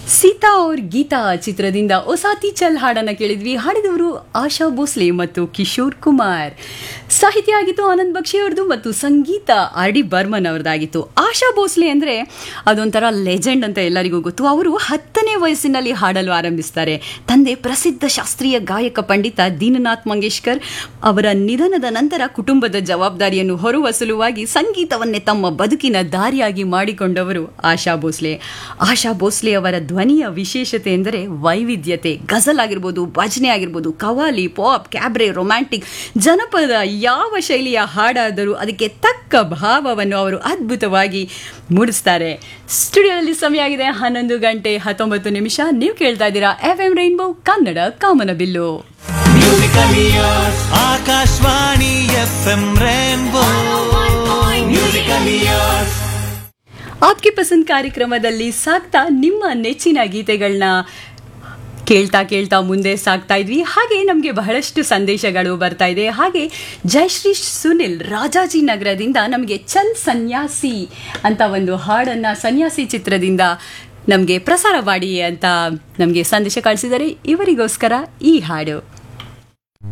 ಸೀತಾ ಅವ್ರ ಗೀತಾ ಚಿತ್ರದಿಂದ ಒಸಾತಿ ಚಲ್ ಹಾಡನ್ನ ಕೇಳಿದ್ವಿ ಹಾಡಿದವರು ಆಶಾ ಭೋಸ್ಲೆ ಮತ್ತು ಕಿಶೋರ್ ಕುಮಾರ್ ಸಾಹಿತ್ಯ ಆಗಿತ್ತು ಆನಂದ್ ಬಕ್ಷಿ ಅವ್ರದ್ದು ಮತ್ತು ಸಂಗೀತ ಆರ್ ಡಿ ಬರ್ಮನ್ ಅವ್ರದ್ದಾಗಿತ್ತು ಆಶಾ ಭೋಸ್ಲೆ ಅಂದರೆ ಅದೊಂಥರ ಲೆಜೆಂಡ್ ಅಂತ ಎಲ್ಲರಿಗೂ ಗೊತ್ತು ಅವರು ಹತ್ತನೇ ವಯಸ್ಸಿನಲ್ಲಿ ಹಾಡಲು ಆರಂಭಿಸ್ತಾರೆ ತಂದೆ ಪ್ರಸಿದ್ಧ ಶಾಸ್ತ್ರೀಯ ಗಾಯಕ ಪಂಡಿತ ದೀನನಾಥ್ ಮಂಗೇಶ್ಕರ್ ಅವರ ನಿಧನದ ನಂತರ ಕುಟುಂಬದ ಜವಾಬ್ದಾರಿಯನ್ನು ಹೊರುವ ಸಲುವಾಗಿ ಸಂಗೀತವನ್ನೇ ತಮ್ಮ ಬದುಕಿನ ದಾರಿಯಾಗಿ ಮಾಡಿಕೊಂಡವರು ಆಶಾ ಭೋಸ್ಲೆ ಆಶಾ ಭೋಸ್ಲೆ ಅವರ ಧ್ವನಿಯ ವಿಶೇಷತೆ ಎಂದರೆ ವೈವಿಧ್ಯತೆ ಗಜಲ್ ಆಗಿರ್ಬೋದು ಭಜನೆ ಆಗಿರ್ಬೋದು ಕವಾಲಿ ಪಾಪ್ ಕ್ಯಾಬ್ರೆ ರೊಮ್ಯಾಂಟಿಕ್ ಜನಪದ ಯಾವ ಶೈಲಿಯ ಹಾಡಾದರೂ ಅದಕ್ಕೆ ತಕ್ಕ ಭಾವವನ್ನು ಅವರು ಅದ್ಭುತವಾಗಿ ಮೂಡಿಸ್ತಾರೆ ಸ್ಟುಡಿಯೋದಲ್ಲಿ ಸಮಯ ಆಗಿದೆ ಹನ್ನೊಂದು ಗಂಟೆ ಹತ್ತೊಂಬತ್ತು ನಿಮಿಷ ನೀವು ಕೇಳ್ತಾ ಇದ್ದೀರಾ ಎಫ್ ಎಂ ರೈನ್ಬೋ ಕನ್ನಡ ಕಾಮನ ಬಿಲ್ಲು Akashvani F M rainbow musical years ಆಪ್ಗೆ ಪಸಂದ್ ಕಾರ್ಯಕ್ರಮದಲ್ಲಿ ಸಾಕ್ತಾ ನಿಮ್ಮ ನೆಚ್ಚಿನ ಗೀತೆಗಳನ್ನ ಕೇಳ್ತಾ ಕೇಳ್ತಾ ಮುಂದೆ ಸಾಕ್ತಾ ಇದ್ವಿ ಹಾಗೆ ನಮಗೆ ಬಹಳಷ್ಟು ಸಂದೇಶಗಳು ಬರ್ತಾ ಇದೆ ಹಾಗೆ ಜಯಶ್ರೀ ಸುನಿಲ್ ರಾಜಾಜಿ ನಗರದಿಂದ ನಮಗೆ ಚಲ್ ಸನ್ಯಾಸಿ ಅಂತ ಒಂದು ಹಾಡನ್ನು ಸನ್ಯಾಸಿ ಚಿತ್ರದಿಂದ ನಮಗೆ ಪ್ರಸಾರ ಮಾಡಿ ಅಂತ ನಮಗೆ ಸಂದೇಶ ಕಳಿಸಿದರೆ ಇವರಿಗೋಸ್ಕರ ಈ ಹಾಡು